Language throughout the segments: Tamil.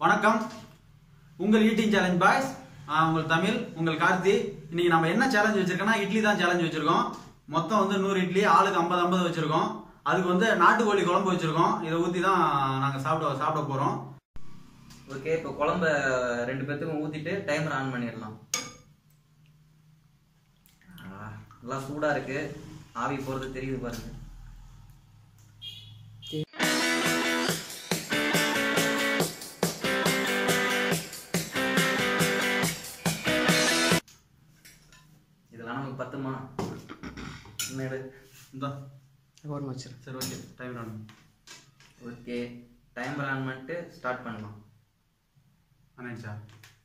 வணக்கம் உங்கள் ஈட்டிங் சேலஞ்ச் பாய்ஸ் உங்கள் தமிழ் உங்கள் கார்த்தி இன்னைக்கு நம்ம என்ன சேலஞ்ச் வச்சிருக்கோம்னா இட்லி தான் சேலஞ்ச் வச்சிருக்கோம் மொத்தம் வந்து நூறு இட்லி ஆளுக்கு ஐம்பது ஐம்பது வச்சிருக்கோம் அதுக்கு வந்து நாட்டுக்கோழி குழம்பு வச்சிருக்கோம் இதை ஊற்றி தான் நாங்கள் சாப்பிட சாப்பிட போகிறோம் ஓகே இப்போ குழம்ப ரெண்டு பேத்துக்கும் ஊத்திட்டு டைமர் ஆன் பண்ணிடலாம் ஆ, நல்லா சூடா இருக்கு ஆவி போறது தெரியுது பாருங்க இதெல்லாம் நமக்கு பத்துமா என்ன எடு இந்த ஓரமாக வச்சிரு சரி okay time on okay timer on பண்ணிட்டு ஸ்டார்ட் பண்ணலாம் ஆனாச்சா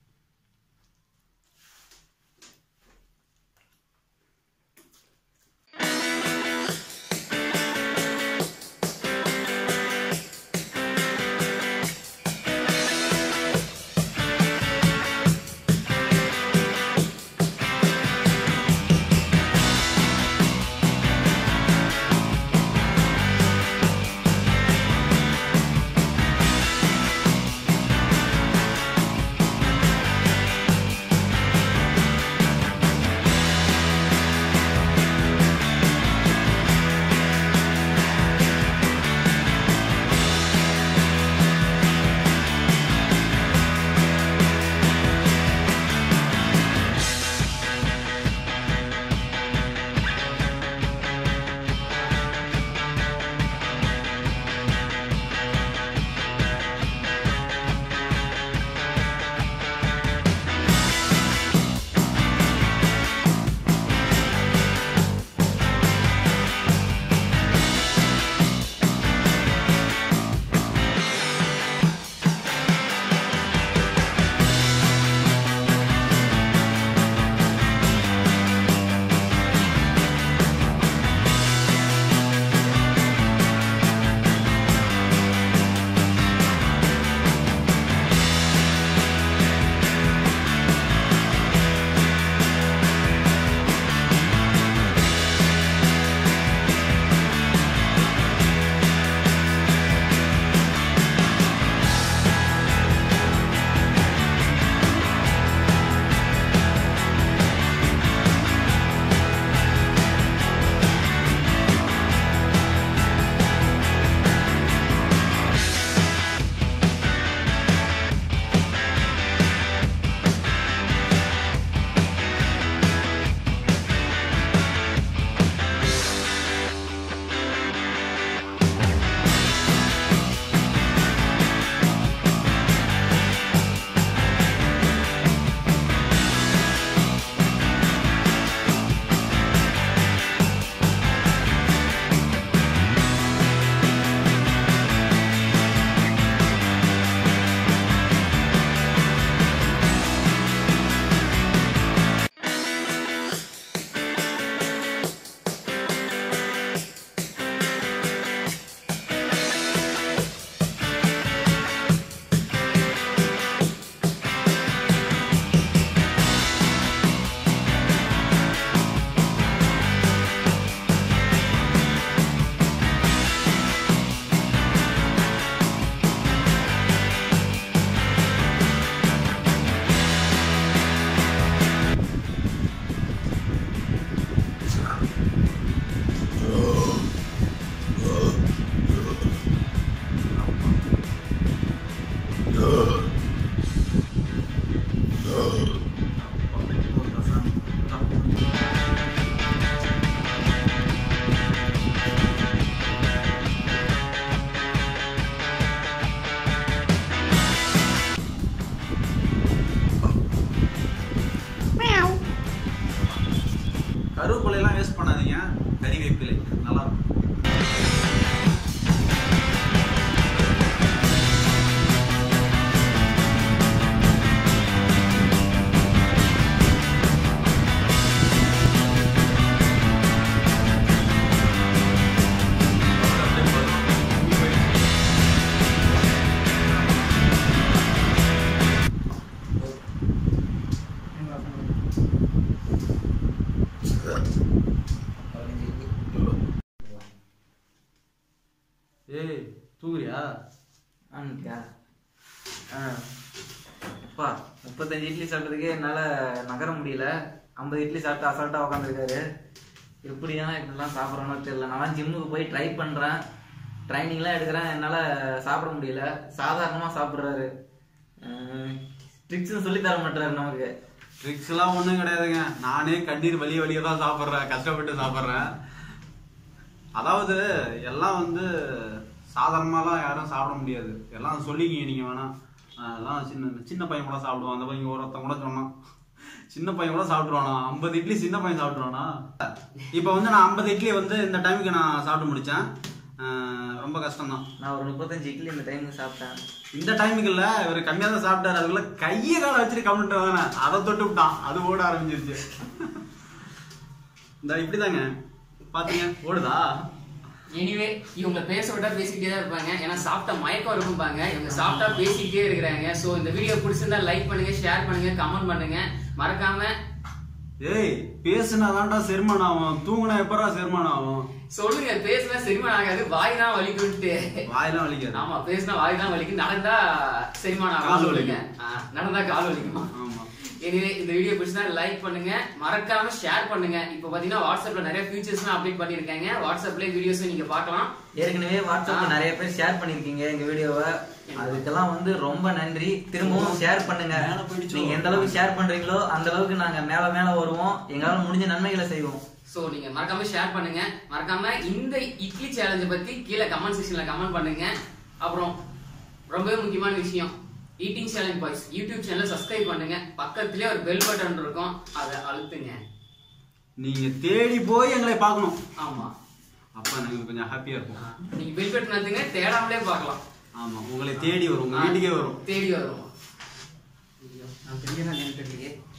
கருவேப்பிலையெல்லாம் வேஸ்ட் பண்ணாதீங்க கறிவேப்பிலை நல்லா இருக்கும் அப்பா முப்பத்தஞ்சு இட்லி சாப்பிட்டதுக்கே என்னால நகர முடியல ஐம்பது இட்லி சாப்பிட்டு அசால்ட்டா உட்காந்துருக்காரு எப்படியா இப்படிலாம் சாப்பிட்றோன்னு தெரியல நான் ஜிம்முக்கு போய் ட்ரை பண்றேன் ட்ரைனிங்லாம் எடுக்கிறேன் என்னால சாப்பிட முடியல சாதாரணமா சாப்பிடுறாரு ட்ரிக்ஸ் சொல்லி தர மாட்டாரு நமக்கு ட்ரிக்ஸ் எல்லாம் ஒண்ணும் கிடையாதுங்க நானே கண்ணீர் வலிய வலிய தான் சாப்பிட்றேன் கஷ்டப்பட்டு சாப்பிட்றேன் அதாவது எல்லாம் வந்து சாதாரணமாலாம் யாரும் சாப்பிட முடியாது எல்லாம் சொல்லிக்கிங்க நீங்க வேணா அதெல்லாம் சின்ன சின்ன பையன் கூட சாப்பிடுவான் அந்த பையன் ஒருத்தன் கூட சொன்னான் சின்ன பையன் கூட சாப்பிடுவானா ஐம்பது இட்லி சின்ன பையன் சாப்பிடுவானா இப்போ வந்து நான் ஐம்பது இட்லி வந்து இந்த டைமுக்கு நான் சாப்பிட்டு முடிச்சேன் அஹ் ரொம்ப கஷ்டம்தான் நான் ஒரு முப்பத்தஞ்சு இட்லி இந்த டைமுக்கு சாப்பிட்டேன் இந்த டைமுக்கு இல்ல இவர் கம்மியா தான் சாப்பிட்டாரு அதுக்குள்ள கையை கால வச்சுட்டு கமெண்ட் தானே அதை தொட்டு விட்டான் அது ஓட ஆரம்பிச்சிருச்சு இந்த இப்படிதாங்க பாத்தீங்க ஓடுதா எனிவே இவங்க பேச விட்டா பேசிக்கிட்டே தான் இருப்பாங்க ஏன்னா சாப்பிட்டா மயக்கம் இருக்கும்பாங்க இவங்க சாப்பிட்டா பேசிக்கிட்டே இருக்கிறாங்க சோ இந்த வீடியோ பிடிச்சிருந்தா லைக் பண்ணுங்க ஷேர் பண்ணுங்க கமெண்ட் பண்ணுங்க மறக்காம ஏய் பேசுனாதான்டா செருமான் ஆகும் தூங்குனா எப்பரா செருமான் ஆகும் சொல்லுங்க பேசினா செரிமானம் ஆகாது வாய் தான் வலிக்குன்ட்டு வாயெல்லாம் வலிக்காது ஆமா பேசினா வாய் தான் வலிக்கும் நடந்தா செரிமானம் கால் ஆகும் சொல்லுங்க வலிக்கும். ஆ, நடந்தா கால் வலிக்குமா ஆமா எனவே இந்த வீடியோ பிடிச்சா லைக் பண்ணுங்க மறக்காம ஷேர் பண்ணுங்க இப்போ பாத்தீங்கன்னா வாட்ஸ்அப்ல நிறைய ஃபீச்சர்ஸ்லாம் அப்டேட் பண்ணிருக்காங்க வாட்ஸ்அப்ல வீடியோஸ் நீங்க பார்க்கலாம் ஏற்கனவே வாட்ஸ்அப்ல நிறைய பேர் ஷேர் பண்ணிருக்கீங்க எங்க வீடியோவை அதுக்கெல்லாம் வந்து ரொம்ப நன்றி திரும்பவும் ஷேர் பண்ணுங்க மேல போயிடுச்சோ? நீங்க எந்த அளவுக்கு ஷேர் பண்றீங்களோ அந்த அளவுக்கு நாங்க மேல மேல வருவோம் எங்களால முடிஞ்ச நன்மைகளை செய்வோம் சோ நீங்க மறக்காம ஷேர் பண்ணுங்க மறக்காம இந்த இட்லி சேலஞ்ச பத்தி கீழே கமெண்ட் செக்ஷன்ல கமெண்ட் பண்ணுங்க அப்புறம் ரொம்பவே முக்கியமான விஷயம் ஈட்டிங் சேலஞ்ச் பாய்ஸ் யூடியூப் சேனலை சப்ஸ்கிரைப் பண்ணுங்க பக்கத்துலயே ஒரு பெல் பட்டன் இருக்கும் அதை அழுத்துங்க நீங்க தேடி போய் எங்களை பார்க்கணும் ஆமா அப்ப எனக்கு கொஞ்சம் ஹாப்பியா இருக்கும் நீங்க பெல் பட்டன் அழுத்துங்க தேடாமலே பார்க்கலாம் ஆமா உங்களை தேடி வரும் உங்க வீட்டுக்கே வரும் தேடி வரும் ஐயோ, நான் பெரிய நான் தெரியலையே